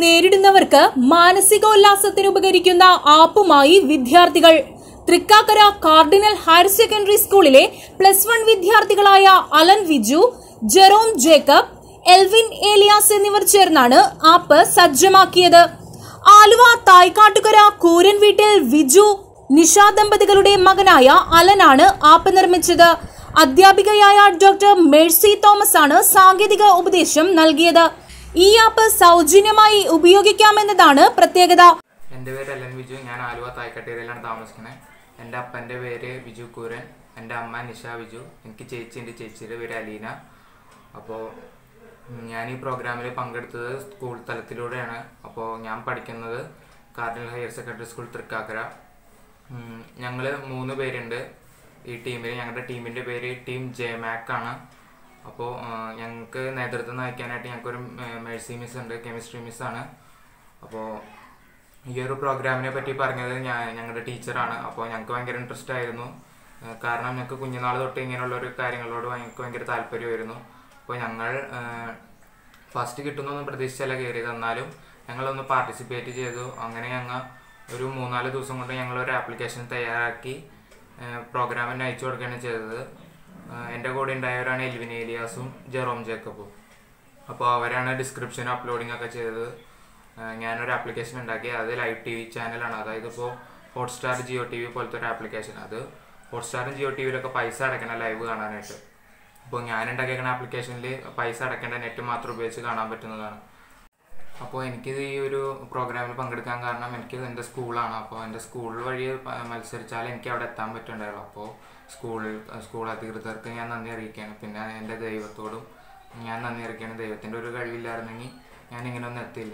നേരിടുന്നവർക്ക് മാനസികോല്ലാസത്തിന് ഉപകരിക്കുന്ന ആപ്പുമായി വിദ്യാർത്ഥികൾ തൃക്കാക്കര കാർഡിനൽ ഹയർ സെക്കൻഡറി സ്കൂളിലെ പ്ലസ് വൺ വിദ്യാർത്ഥികളായ Alan Viju Jerome Jacob Elvin Elias എന്നിവർ ചേർന്നാണ് ആപ്പ് സജ്ജമാക്കിയത് ആലുവ തായ്ക്കാട്ടുകര കൂരൻ വീട്ടിൽ വിജു നിഷ ദമ്പതികളുടെ മകനായ അലനാണ് ആപ്പ് നിർമ്മിച്ചത് അധ്യാപികയായ ഡോക്ടർ മേഴ്സി തോമസ് ആണ് സാങ്കേതിക ഉപദേശം നൽകിയത് ഈ ആപ്പ് സൗജന്യമായി ഉപയോഗിക്കാമെന്നതാണ് പ്രത്യേകത എൻ്റെ പേര് എല്ലൻ വിജു ഞാൻ ആലുവ തായ്ക്കട്ടേരിയിലാണ് താമസിക്കുന്നത് എൻ്റെ അപ്പൻ്റെ പേര് വിജു കൂരൻ എൻ്റെ അമ്മ നിഷ വിജു എനിക്ക് ചേച്ചി എൻ്റെ ചേച്ചിയുടെ പേര് അലീന അപ്പോൾ ഞാൻ ഈ പ്രോഗ്രാമിൽ പങ്കെടുത്തത് സ്കൂൾ തലത്തിലൂടെയാണ് അപ്പോൾ ഞാൻ പഠിക്കുന്നത് Cardinal higher secondary school Thrikkakara ഞങ്ങൾ മൂന്ന് പേരുണ്ട് ഈ ടീമിൽ ഞങ്ങളുടെ ടീമിൻ്റെ പേര് ടീം ജെ മാക് ആണ് അപ്പോൾ ഞങ്ങൾക്ക് നേതൃത്വം നയിക്കാനായിട്ട് ഞങ്ങൾക്കൊരു മേഴ്സി മിസ് ഉണ്ട് കെമിസ്ട്രി മിസ്സാണ് അപ്പോൾ ഈ ഒരു പ്രോഗ്രാമിനെ പറ്റി പറഞ്ഞത് ഞാൻ ഞങ്ങളുടെ ടീച്ചറാണ് അപ്പോൾ ഞങ്ങൾക്ക് ഭയങ്കര ഇൻട്രസ്റ്റ് ആയിരുന്നു ഏഹ് കാരണം ഞങ്ങൾക്ക് കുഞ്ഞുനാൾ തൊട്ട് ഇങ്ങനെയുള്ള ഒരു കാര്യങ്ങളോട് ഞങ്ങൾക്ക് ഭയങ്കര താല്പര്യമായിരുന്നു അപ്പോൾ ഞങ്ങൾ ഫസ്റ്റ് കിട്ടുന്നൊന്നും പ്രതീക്ഷിച്ചല്ല കയറിയത് എന്നാലും ഞങ്ങളൊന്ന് പാർട്ടിസിപ്പേറ്റ് ചെയ്തു അങ്ങനെ ഞങ്ങൾ ഒരു മൂന്നാല് ദിവസം കൊണ്ട് ഞങ്ങൾ ഒരു ആപ്ലിക്കേഷൻ തയ്യാറാക്കി പ്രോഗ്രാമിന് അയച്ചു കൊടുക്കുകയാണ് ചെയ്തത് ഏഹ് എൻ്റെ കൂടെ ഉണ്ടായവരാണ് എൽവിൻ ഏലിയാസും ജെറോം ജേക്കബും അപ്പോൾ അവരാണ് ഡിസ്ക്രിപ്ഷൻ അപ്ലോഡിംഗ് ഒക്കെ ചെയ്തത് ഏഹ് ഞാനൊരു ആപ്ലിക്കേഷൻ ഉണ്ടാക്കി അത് ലൈവ് ടി വി ചാനലാണ് അതായത് ഇപ്പോൾ ഹോട്ട്സ്റ്റാർ ജിയോ ടി വി പോലത്തെ ഒരു ആപ്ലിക്കേഷൻ അത് ഹോട്ട്സ്റ്റാറും ജിയോ ടി വിയിലൊക്കെ പൈസ അടയ്ക്കണം ലൈവ് കാണാനായിട്ട് അപ്പോൾ ഞാൻ ഉണ്ടാക്കിയേക്കുന്ന ആപ്ലിക്കേഷനിൽ പൈസ അടയ്ക്കേണ്ട നെറ്റ് മാത്രം ഉപയോഗിച്ച് കാണാൻ പറ്റുന്നതാണ് അപ്പോൾ എനിക്കിത് ഈ ഒരു പ്രോഗ്രാമിൽ പങ്കെടുക്കാൻ കാരണം എനിക്ക് എൻ്റെ സ്കൂളാണ് അപ്പോൾ എൻ്റെ സ്കൂൾ വഴി പ- മത്സരിച്ചാൽ എനിക്ക് അവിടെ എത്താൻ പറ്റുന്നുണ്ടായുള്ളൂ അപ്പോൾ സ്കൂൾ സ്കൂൾ അധികൃതർക്ക് ഞാൻ നന്ദി അറിയിക്കുകയാണ് പിന്നെ എൻ്റെ ദൈവത്തോടും ഞാൻ നന്ദി അറിയിക്കുകയാണ് ദൈവത്തിൻ്റെ ഒരു കഴിവില്ലായിരുന്നെങ്കിൽ ഞാൻ ഇങ്ങനെയൊന്നും എത്തില്ല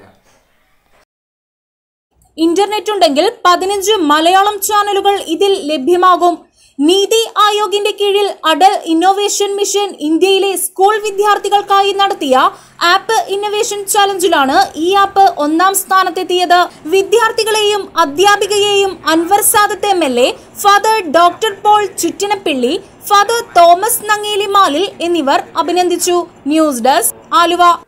ഇന്റർനെറ്റ് ഉണ്ടെങ്കിൽ പതിനഞ്ച് മലയാളം ചാനലുകൾ ഇതിൽ ലഭ്യമാകും നീതി ആയോഗിന്റെ കീഴിൽ അടൽ ഇന്നോവേഷൻ മിഷൻ ഇന്ത്യയിലെ സ്കൂൾ വിദ്യാർത്ഥികൾക്കായി നടത്തിയ ആപ്പ് ഇന്നോവേഷൻ ചാലഞ്ചിലാണ് ഈ ആപ്പ് ഒന്നാം സ്ഥാനത്തെത്തിയത് വിദ്യാർത്ഥികളെയും അധ്യാപികയെയും Anwar Sadath M L A father doctor Paul Chuttinappilly father Thomas Nangeli Malil എന്നിവർ അഭിനന്ദിച്ചു ന്യൂസ് ഡെസ്ക് ആലുവ